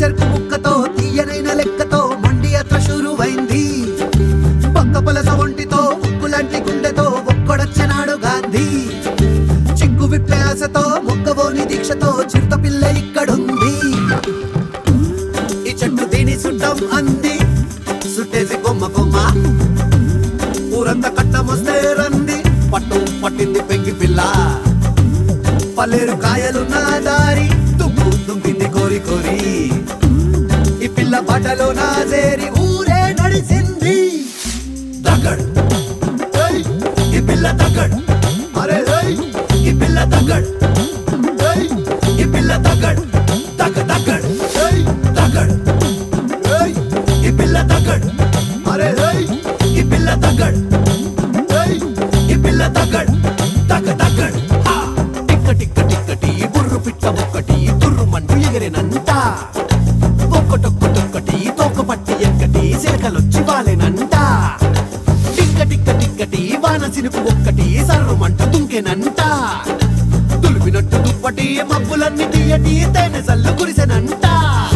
చెరుకు ముక్కతో తీయనైన లెక్కతో మొండి అత్ర షురువైంది పక్క పలస ఒంటితో ఉక్కులాంటి గుండెతో ఒక్కడొచ్చనాడు గాంధీ చిక్కు విప్పే ఆశతో మొక్కవోని దీక్షతో చిరుత పిల్ల ఇక్కడుంది ఈ చెట్టు దీని సుట్టం అంది సుట్టేసి కొమ్మ కొమ్మ ఊరంతా కట్టమొస్తే రంది పట్టు పట్టింది పెంకి పిల్ల పల్లేరు కాయలు నా దారి తుమ్ము తుంపింది కోరి కోరి ఈ పిల్ల బట్టలో నా చేరి ఊరే నడిసింది దగ్గడ్ ఏయ్, ఈ పిల్ల దగ్గడ్ అరే ఏయ్, ఈ పిల్ల దగ్గడ్ ఏయ్, ఈ పిల్ల దగ్గడ్ దగ్గ దగ్గడ్ ఏయ్, దగ్గడ్ ఏయ్, ఈ పిల్ల దగ్గడ్ అరే ఏయ్, ఈ పిల్ల దగ్గడ్ ఏయ్, ఈ పిల్ల దగ్గడ్ దగ్గ దగ్గడ్ హా! టిక్క టిక్క టిక్కటి బుర్రు పిట్ట ఒక్కటి తుర్రు మంటూ ఎగిరినంట ఒక్కటొక్కటొక్కటి తోక పట్టి ఎక్కటి సిరకలొచ్చి వాలేనంట టిక్క టిక్క టిక్కటి వాన సినుకు ఒక్కటి సర్రమంట తుంకెనంట తులిపినట్టు దుప్పటి మబ్బులన్నీ తీయటి తేనె సల్లు కురిసెనంట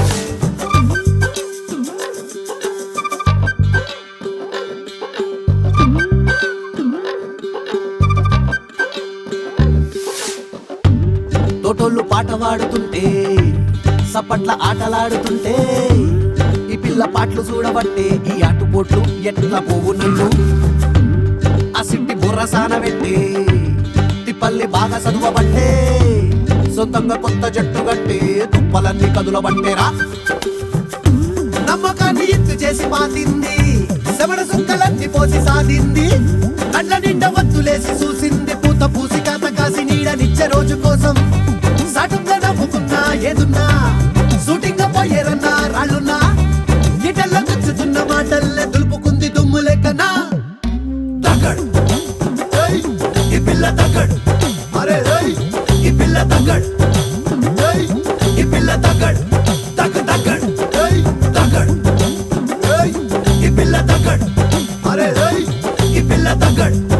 తోటోళ్ళు పాట పాడుతుంటే సప్పట్ల ఆటలాడుతుంటే ఈ పిల్ల పాటలు చూడబట్టే ఈ ఆటుపోట్లు ఎట్లా పోవు నన్ను ఆ సిట్టి బుర్ర సానబెట్టే తిప్పల్ని బాగా చదువబట్టే సొంతంగా కొత్త జట్టు కట్టే తుప్పలన్నీ కదులబట్టేరా నమ్మకాన్ని ఎత్తు చేసి పాతింది శవడ సుక్కలన్నీ పోసి సాధింది కళ్ళ నిండా వత్తులేసి చూసింది పూత పూసి కాత కాసి నీడనిచ్చే రోజు కోసం సాటుగా నవ్వుకున్నా ఏదున్నా షూటింగ్ పోయేరన్నా రాళ్ళున్నా ఇటల్లో గుచ్చుతున్న మాటల్లే దులుపుకుంది దుమ్ము లెక్కనా దగ్గడ్ ఏయ్, ఈ పిల్ల దగ్గడ్ అరే ఏయ్, ఈ పిల్ల దగ్గడ్ ఏయ్, ఈ పిల్ల దగ్గడ్ దగ్గ దగ్గడ్ ఏయ్, దగ్గడ్ ఏయ్, ఈ పిల్ల దగ్గడ్ అరే ఏయ్, ఈ పిల్ల దగ్గడ్